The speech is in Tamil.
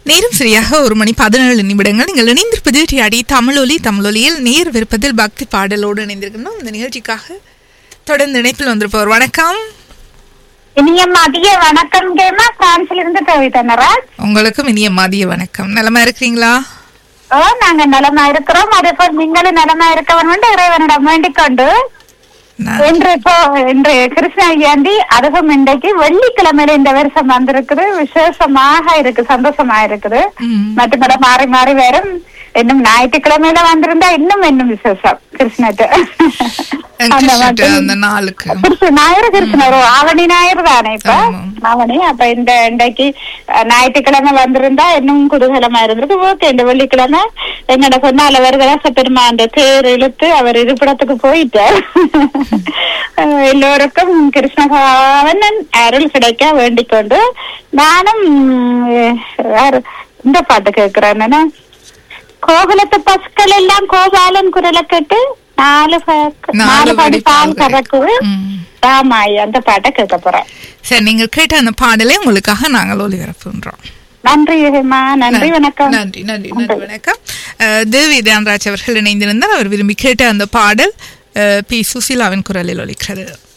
நேரம் சரியாக ஒரு மணி பதினேழு நிமிடங்கள் நீங்கள் இணைந்திருப்பது டிஆடி தமிழொலி தமிழொலியில் நேர் விருப்பத்தில் பக்தி பாடலோடு இணைந்திருக்கணும் இந்த நிகழ்ச்சிக்காக தொடர்ந்து இணைப்பில் வந்திருப்பவர் வணக்கம் இனிய மதிய வணக்கம் கேமா பிரான்ஸ்ல இருந்து கவிதனராஜ் உங்களுக்கும் இனிய மதிய வணக்கம் நலமா இருக்கிறீங்களா ஓ நாங்க நலமா இருக்கிறோம் அதே போல் நீங்களும் நலமா இருக்கவன் இறைவனிடம் வேண்டிக் கொண்டு நான் இன்று இப்போ இன்று கிருஷ்ண ஜெயந்தி அதுவும் இன்றைக்கு வெள்ளிக்கிழமையில இந்த வருஷம் வந்திருக்குது விசேஷமாக இருக்கு சந்தோஷமா இருக்குது ம். மற்றபடி மாறி மாறி வரும் இன்னும் ஞாயிற்றுக்கிழமையில வந்திருந்தா இன்னும் இன்னும் விசேஷம் கிருஷ்ணட்டு அந்த கிருஷ்ணட்டு மாதிரி அந்த நாளுக்கு கிருஷ்ண ஞாயிறு கிருஷ்ணர் ஓ, ஆவணி ஞாயிறு தானே இப்ப ஆமா. ஆவணி அப்ப இந்த இன்றைக்கு அஹ், ஞாயிற்றுக்கிழமை வந்திருந்தா இன்னும் குதூகலமா இருந்திருக்கு ஓகே இந்த வெள்ளிக்கிழமை என்னோட சொன்னால வருகிறா பெருமா அந்த தேர் இழுத்து அவர் இருப்பிடத்துக்கு போயிட்டார் அஹ், எல்லோருக்கும் கிருஷ்ணகாவனன் அருள் கிடைக்க வேண்டிக் கொண்டு நானும் உம், யாரு இந்த பாட்டு கேட்கிறேன் என்னன்னா கோகுலத்து பசுக்கள் எல்லாம் கோபாலன் குரலை கேட்டு நாலு பக்க- நாலு நாலு படி படி பால் பால் கறக்குது ம். ராமாயி அந்த பாட்டை கேட்க போறேன் சரி நீங்கள் கேட்ட அந்த பாடலை உங்களுக்காக நாங்கள் ஒளிபரப்புகின்றோம் நன்றி ஹேமா நன்றி வணக்கம் நன்றி நன்றி நன்றி வணக்கம் அஹ், தேவி தேவராஜ் அவர்கள் இணைந்திருந்தார் அவர் விரும்பி கேட்ட அந்த பாடல் அஹ், பி சுசீலாவின் குரலில் ஒலிக்கிறது